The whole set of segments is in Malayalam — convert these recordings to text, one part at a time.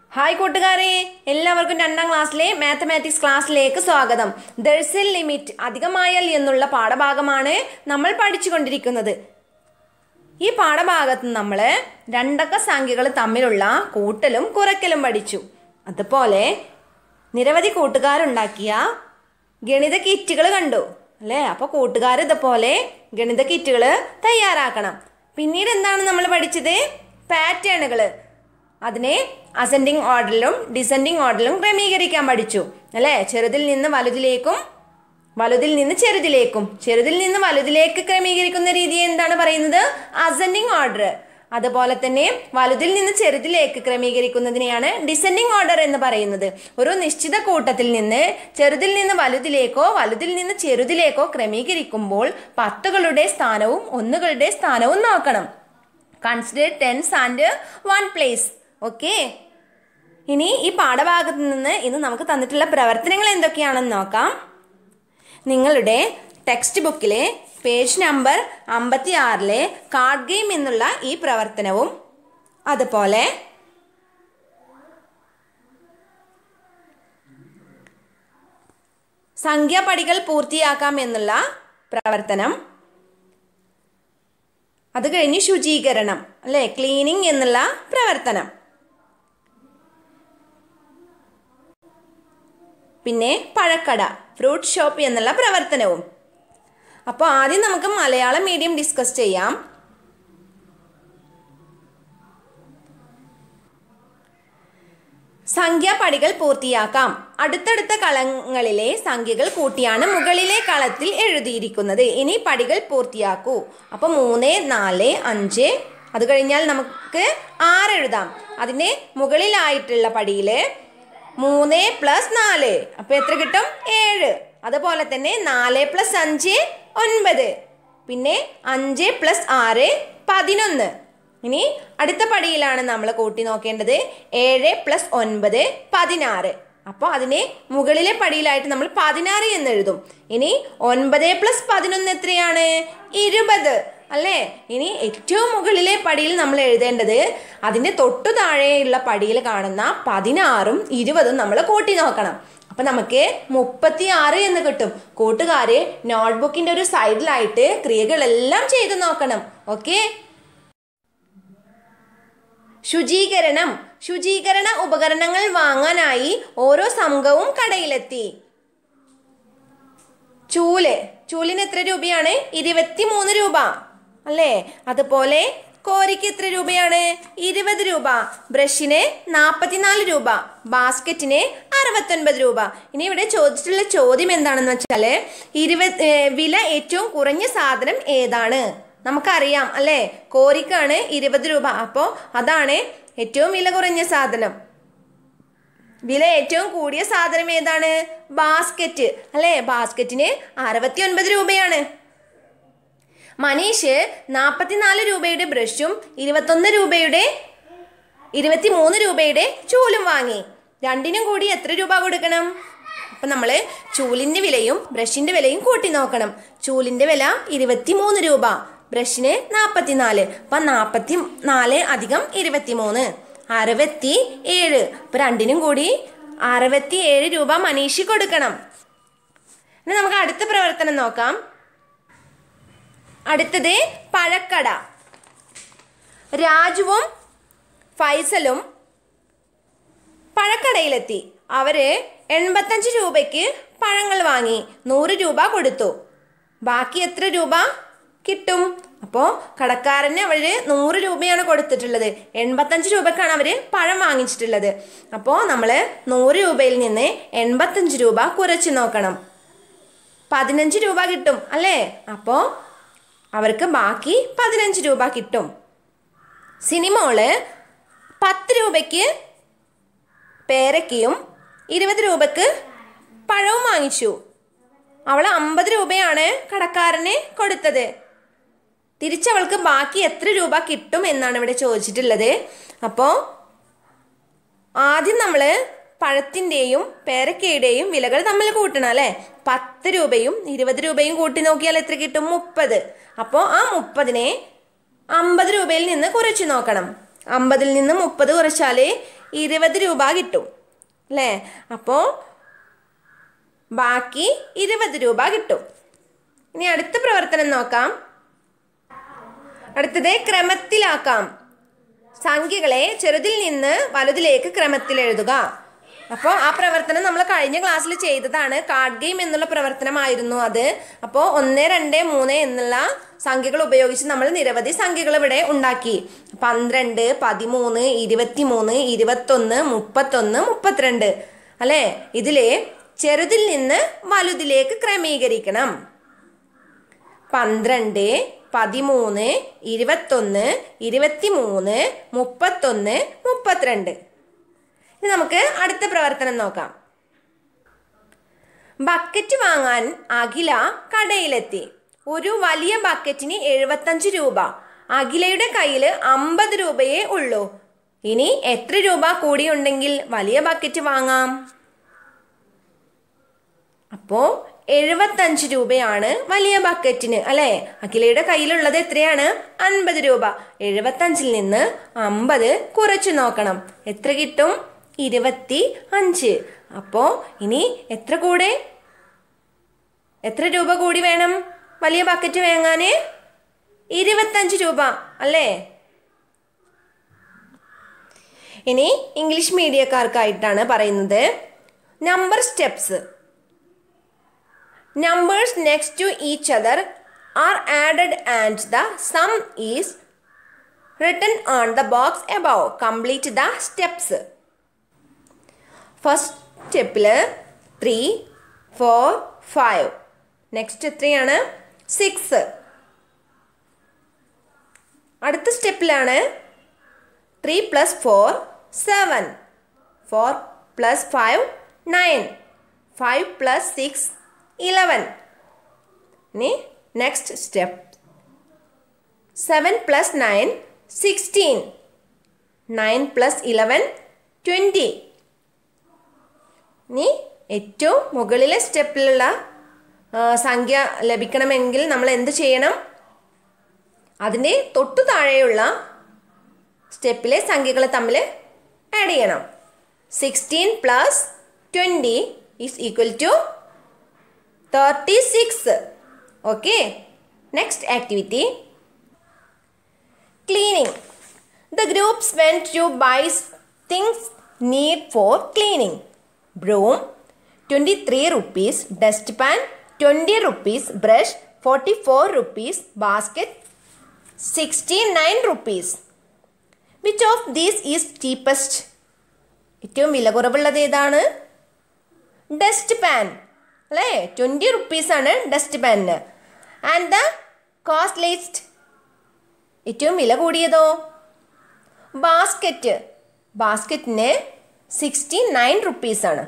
ഹായ് കൂട്ടുകാരെ എല്ലാവർക്കും രണ്ടാം ക്ലാസ്സിലെ മാത്തമാറ്റിക്സ് ക്ലാസ്സിലേക്ക് സ്വാഗതം ദർസിൽ ലിമിറ്റ് അധികമായാൽ എന്നുള്ള പാഠഭാഗമാണ് നമ്മൾ പഠിച്ചുകൊണ്ടിരിക്കുന്നത് ഈ പാഠഭാഗത്ത് നമ്മൾ രണ്ടക്ക സംഖ്യകൾ തമ്മിലുള്ള കൂട്ടലും കുറയ്ക്കലും പഠിച്ചു അതുപോലെ നിരവധി കൂട്ടുകാരുണ്ടാക്കിയ ഗണിത കിറ്റുകൾ കണ്ടു അല്ലേ അപ്പോൾ കൂട്ടുകാർ ഇതുപോലെ ഗണിത കിറ്റുകൾ തയ്യാറാക്കണം പിന്നീട് എന്താണ് നമ്മൾ പഠിച്ചത് പാറ്റേണുകൾ അതിനെ അസെൻഡിങ് ഓർഡറിലും ഡിസെൻഡിങ് ഓർഡറിലും ക്രമീകരിക്കാൻ പഠിച്ചു അല്ലേ ചെറുതിൽ നിന്ന് വലുതിലേക്കും വലുതിൽ നിന്ന് ചെറുതിലേക്കും ചെറുതിൽ നിന്ന് വലുതിലേക്ക് ക്രമീകരിക്കുന്ന രീതി എന്താണ് പറയുന്നത് അസെൻഡിങ് ഓർഡർ അതുപോലെ തന്നെ വലുതിൽ നിന്ന് ചെറുതിലേക്ക് ക്രമീകരിക്കുന്നതിനെയാണ് ഡിസെൻഡിങ് ഓർഡർ എന്ന് പറയുന്നത് ഒരു നിശ്ചിത കൂട്ടത്തിൽ നിന്ന് ചെറുതിൽ നിന്ന് വലുതിലേക്കോ വലുതിൽ നിന്ന് ചെറുതിലേക്കോ ക്രമീകരിക്കുമ്പോൾ പത്തുകളുടെ സ്ഥാനവും ഒന്നുകളുടെ സ്ഥാനവും നോക്കണം consider tens and one place okay ഇനി ഈ പാഠഭാഗത്ത് നിന്ന് ഇന്ന് നമുക്ക് തന്നിട്ടുള്ള പ്രവർത്തനങ്ങൾ എന്തൊക്കെയാണെന്ന് നോക്കാം നിങ്ങളുടെ ടെക്സ്റ്റ് ബുക്കിലെ പേജ് നമ്പർ അമ്പത്തി ആറിലെ കാർഡ് ഗെയിം എന്നുള്ള ഈ പ്രവർത്തനവും അതുപോലെ സംഖ്യാപടികൾ പൂർത്തിയാക്കാം എന്നുള്ള പ്രവർത്തനം അത് കഴിഞ്ഞ് ശുചീകരണം അല്ലേ ക്ലീനിങ് എന്നുള്ള പ്രവർത്തനം പിന്നെ പഴക്കട ഫ്രൂട്ട് ഷോപ്പ് എന്നുള്ള പ്രവർത്തനവും അപ്പോൾ ആദ്യം നമുക്ക് മലയാളം മീഡിയം ഡിസ്കസ് ചെയ്യാം സംഖ്യാപടികൾ പൂർത്തിയാക്കാം അടുത്തടുത്ത കളങ്ങളിലെ സംഖ്യകൾ കൂട്ടിയാണ് മുകളിലെ കളത്തിൽ എഴുതിയിരിക്കുന്നത് ഇനി പടികൾ പൂർത്തിയാക്കൂ അപ്പോൾ മൂന്ന് നാല് അഞ്ച് അത് കഴിഞ്ഞാൽ നമുക്ക് ആറ് എഴുതാം അതിൻ്റെ മുകളിലായിട്ടുള്ള പടിയിൽ മൂന്ന് പ്ലസ് നാല് അപ്പോൾ എത്ര കിട്ടും ഏഴ് അതുപോലെ തന്നെ നാല് പ്ലസ് അഞ്ച് ഒൻപത് പിന്നെ അഞ്ച് പ്ലസ് ആറ് പതിനൊന്ന് ഇനി അടുത്ത പടിയിലാണ് നമ്മൾ കൂട്ടി നോക്കേണ്ടത് ഏഴ് പ്ലസ് ഒൻപത് പതിനാറ് അപ്പോൾ അതിനെ മുകളിലെ പടിയിലായിട്ട് നമ്മൾ പതിനാറ് എന്ന് എഴുതും ഇനി ഒൻപത് പ്ലസ് പതിനൊന്ന് എത്രയാണ് ഇരുപത് അല്ലേ ഇനി ഏറ്റവും മുകളിലെ പടിയിൽ നമ്മൾ എഴുതേണ്ടത് അതിൻ്റെ തൊട്ടു താഴെയുള്ള പടിയിൽ കാണുന്ന പതിനാറും ഇരുപതും നമ്മൾ കൂട്ടി നോക്കണം അപ്പം നമുക്ക് മുപ്പത്തി ആറ് എന്ന് കിട്ടും കൂട്ടുകാർ നോട്ട്ബുക്കിൻ്റെ ഒരു സൈഡിലായിട്ട് ക്രിയകളെല്ലാം ചെയ്തു നോക്കണം ഓക്കെ ശുചീകരണം ശുചീകരണ ഉപകരണങ്ങൾ വാങ്ങാനായി ഓരോ സംഘവും കടയിലെത്തി ചൂല് ചൂലിന് എത്ര രൂപയാണ് ഇരുപത്തി മൂന്ന് രൂപ അല്ലേ അതുപോലെ കോരിക്ക് എത്ര രൂപയാണ് ഇരുപത് രൂപ ബ്രഷിന് നാൽപ്പത്തിനാല് രൂപ ബാസ്ക്കറ്റിന് അറുപത്തൊൻപത് രൂപ ഇനി ഇവിടെ ചോദിച്ചിട്ടുള്ള ചോദ്യം എന്താണെന്ന് വെച്ചാൽ ഇരുപത് വില ഏറ്റവും കുറഞ്ഞ സാധനം ഏതാണ് നമുക്കറിയാം അല്ലേ കോരിക്കാണ് ഇരുപത് രൂപ അപ്പോൾ അതാണ് ഏറ്റവും വില കുറഞ്ഞ സാധനം വില ഏറ്റവും കൂടിയ സാധനം ഏതാണ് ബാസ്ക്കറ്റ് അല്ലേ ബാസ്ക്കറ്റിന് അറുപത്തി ഒൻപത് രൂപയാണ് മനീഷ് നാൽപ്പത്തിനാല് രൂപയുടെ ബ്രഷും ഇരുപത്തൊന്ന് രൂപയുടെ ഇരുപത്തി മൂന്ന് രൂപയുടെ ചൂലും വാങ്ങി രണ്ടിനും കൂടി എത്ര രൂപ കൊടുക്കണം അപ്പം നമ്മൾ ചൂലിൻ്റെ വിലയും ബ്രഷിൻ്റെ വിലയും കൂട്ടി നോക്കണം ചൂലിൻ്റെ വില ഇരുപത്തി മൂന്ന് രൂപ ബ്രഷിന് നാൽപ്പത്തിനാല് അപ്പം നാൽപ്പത്തി നാല് അധികം ഇരുപത്തി മൂന്ന് അറുപത്തി ഏഴ് അപ്പം രണ്ടിനും കൂടി അറുപത്തി ഏഴ് രൂപ മനീഷി കൊടുക്കണം ഇനി നമുക്ക് അടുത്ത പ്രവർത്തനം നോക്കാം അടുത്തത് പഴക്കട രാജുവും ഫൈസലും പഴക്കടയിലെത്തി അവര് എൺപത്തഞ്ച് രൂപയ്ക്ക് പഴങ്ങൾ വാങ്ങി നൂറ് രൂപ കൊടുത്തു ബാക്കി എത്ര രൂപ കിട്ടും അപ്പോൾ കടക്കാരന് അവർ നൂറ് രൂപയാണ് കൊടുത്തിട്ടുള്ളത് എൺപത്തഞ്ച് രൂപക്കാണ് അവർ പഴം വാങ്ങിച്ചിട്ടുള്ളത് അപ്പോൾ നമ്മൾ നൂറ് രൂപയിൽ നിന്ന് എൺപത്തഞ്ച് രൂപ കുറച്ച് നോക്കണം പതിനഞ്ച് രൂപ കിട്ടും അല്ലേ അപ്പോൾ അവർക്ക് ബാക്കി പതിനഞ്ച് രൂപ കിട്ടും സിനിമോള് പത്ത് രൂപയ്ക്ക് പേരയ്ക്കയും ഇരുപത് രൂപക്ക് പഴവും വാങ്ങിച്ചു അവൾ അമ്പത് രൂപയാണ് കടക്കാരന് കൊടുത്തത് തിരിച്ചവൾക്ക് ബാക്കി എത്ര രൂപ കിട്ടും എന്നാണ് ഇവിടെ ചോദിച്ചിട്ടുള്ളത് അപ്പോൾ ആദ്യം നമ്മൾ പഴത്തിൻ്റെയും പേരക്കയുടെയും വിലകൾ തമ്മിൽ കൂട്ടണം അല്ലേ പത്ത് രൂപയും ഇരുപത് രൂപയും കൂട്ടി നോക്കിയാൽ എത്ര കിട്ടും മുപ്പത് അപ്പോൾ ആ മുപ്പതിനെ അമ്പത് രൂപയിൽ നിന്ന് കുറച്ച് നോക്കണം അമ്പതിൽ നിന്ന് മുപ്പത് കുറച്ചാൽ ഇരുപത് രൂപ കിട്ടും അല്ലേ അപ്പോൾ ബാക്കി ഇരുപത് രൂപ കിട്ടും ഇനി അടുത്ത പ്രവർത്തനം നോക്കാം അടുത്തത് ക്രമത്തിലാക്കാം സംഖ്യകളെ ചെറുതിൽ നിന്ന് വലുതിലേക്ക് ക്രമത്തിൽ എഴുതുക അപ്പോൾ ആ പ്രവർത്തനം നമ്മൾ കഴിഞ്ഞ ക്ലാസ്സിൽ ചെയ്തതാണ് കാർഡ് ഗെയിം എന്നുള്ള പ്രവർത്തനമായിരുന്നു അത് അപ്പോൾ ഒന്ന് രണ്ട് മൂന്ന് എന്നുള്ള സംഖ്യകൾ ഉപയോഗിച്ച് നമ്മൾ നിരവധി സംഖ്യകൾ ഇവിടെ ഉണ്ടാക്കി പന്ത്രണ്ട് പതിമൂന്ന് ഇരുപത്തിമൂന്ന് ഇരുപത്തൊന്ന് മുപ്പത്തൊന്ന് മുപ്പത്തിരണ്ട് അല്ലേ ഇതിൽ ചെറുതിൽ നിന്ന് വലുതിലേക്ക് ക്രമീകരിക്കണം പന്ത്രണ്ട് പതിമൂന്ന് ഇരുപത്തൊന്ന് ഇരുപത്തിമൂന്ന് മുപ്പത്തൊന്ന് മുപ്പത്തിരണ്ട് ഇനി നമുക്ക് അടുത്ത പ്രവർത്തനം നോക്കാം ബക്കറ്റ് വാങ്ങാൻ അഖില കടയിലെത്തി ഒരു വലിയ ബക്കറ്റിന് എഴുപത്തഞ്ച് രൂപ അഖിലയുടെ കയ്യിൽ അമ്പത് രൂപയേ ഉള്ളൂ ഇനി എത്ര രൂപ കൂടിയുണ്ടെങ്കിൽ വലിയ ബക്കറ്റ് വാങ്ങാം അപ്പോൾ എഴുപത്തഞ്ച് രൂപയാണ് വലിയ ബക്കറ്റിന് അല്ലേ അഖിലയുടെ കയ്യിലുള്ളത് എത്രയാണ് അൻപത് രൂപ എഴുപത്തഞ്ചിൽ നിന്ന് അമ്പത് കുറച്ച് നോക്കണം എത്ര കിട്ടും ഇരുപത്തി അഞ്ച് അപ്പോൾ ഇനി എത്ര കൂടെ എത്ര രൂപ കൂടി വേണം വലിയ ബക്കറ്റ് വാങ്ങാൻ ഇരുപത്തഞ്ച് രൂപ അല്ലേ ഇനി ഇംഗ്ലീഷ് മീഡിയക്കാർക്കായിട്ടാണ് പറയുന്നത് number steps numbers next to each other are added and the sum is written on the box above. Complete the steps. First സ്റ്റെപ്പിൽ ത്രീ ഫോർ ഫൈവ് നെക്സ്റ്റ് എത്രയാണ് സിക്സ് അടുത്ത സ്റ്റെപ്പിലാണ് three plus four seven four plus five nine five plus six eleven ഇനി next step seven plus nine sixteen nine plus eleven twenty ഇനി ഏറ്റവും മുകളിലെ സ്റ്റെപ്പിലുള്ള ആ, സംഖ്യ ലഭിക്കണമെങ്കിൽ നമ്മൾ എന്ത് ചെയ്യണം അതിൻ്റെ തൊട്ടു താഴെയുള്ള സ്റ്റെപ്പിലെ സംഖ്യകൾ തമ്മിൽ ആഡ് ചെയ്യണം sixteen plus twenty is equal to thirty six okay next activity cleaning The groups went to buy things need for cleaning. Broom, 23 rupees. Dustpan, 20 rupees. Brush, 44 rupees. Basket, 69 rupees. Which of these is cheapest? ഏറ്റവും വില കുറവുള്ളത് ഏതാണ് ഡസ്റ്റ് പാൻ അല്ലേ ട്വൻറ്റി റുപ്പീസാണ് ഡസ്റ്റ് പാനിന് ആൻഡ് ദ കോസ്റ്റ് ലിസ്റ്റ് ഏറ്റവും വില കൂടിയതോ ബാസ്ക്കറ്റ് ബാസ്ക്കറ്റിന് സിക്സ്റ്റി നയൻ റുപ്പീസാണ്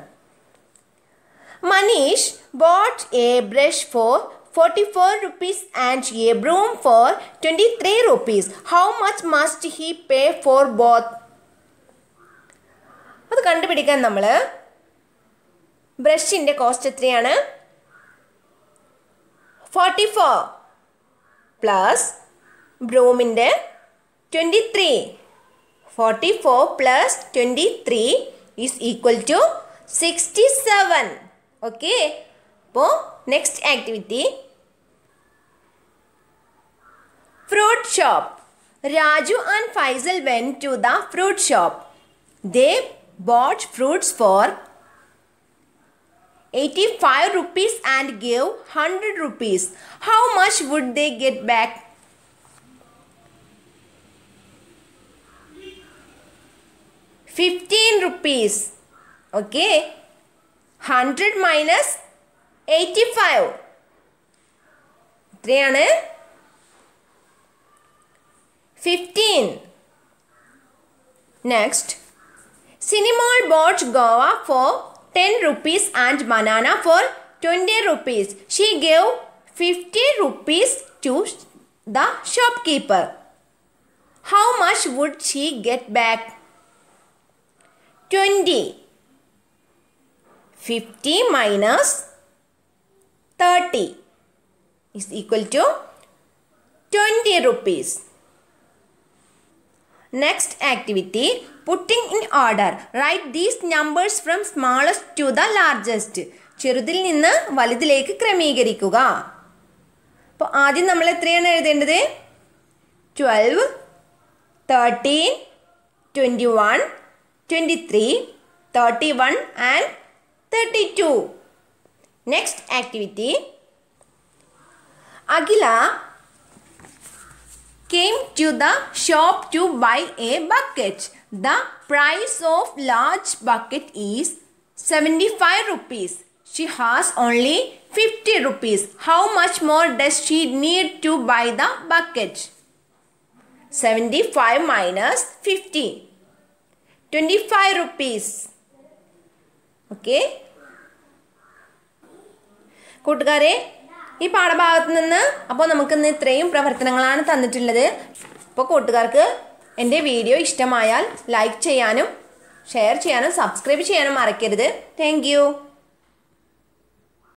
Manish bought a brush for forty four rupees and a broom for twenty three rupees how much must he pay for both അത് കണ്ടുപിടിക്കാൻ നമ്മൾ ബ്രഷിൻ്റെ കോസ്റ്റ് എത്രയാണ് ഫോർട്ടി ഫോർ പ്ലസ് ബ്രൂമിൻ്റെ twenty three forty four plus twenty three is equal to sixty seven okay അപ്പോൾ next activity fruit shop Raju and Faisal went to the fruit shop they bought fruits for 85 rupees and gave 100 rupees. How much would they get back? Fifteen rupees. Okay. Hundred minus eighty-five. എത്രയാണ് fifteen next Cinnamon bought guava for 10 rupees and banana for 20 rupees. She gave 50 rupees to the shopkeeper. How much would she get back? 20. 50 minus 30 is equal to 20 rupees. Next activity putting in order write these numbers from smallest to the largest ചെറുതിൽ നിന്ന് വലുതിലേക്ക് ക്രമീകരിക്കുക അപ്പോൾ ആദ്യം നമ്മൾ എത്രയാണ് എഴുതേണ്ടത് twelve thirteen twenty one twenty three thirty one and thirty two next activity Akhila came to the shop to buy a bucket. The price of large bucket is 75 rupees. She has only 50 rupees. How much more does she need to buy the bucket? 75 minus 50. 25 rupees. Okay. കൂട്ടുകാരെ ഈ പാഠഭാഗത്ത് നിന്ന് അപ്പോൾ നമുക്കിന്ന് ഇത്രയും പ്രവർത്തനങ്ങളാണ് തന്നിട്ടുള്ളത് അപ്പോൾ കൂട്ടുകാർക്ക് എൻ്റെ വീഡിയോ ഇഷ്ടമായാൽ ലൈക്ക് ചെയ്യാനും ഷെയർ ചെയ്യാനും സബ്സ്ക്രൈബ് ചെയ്യാനും മറക്കരുത് താങ്ക്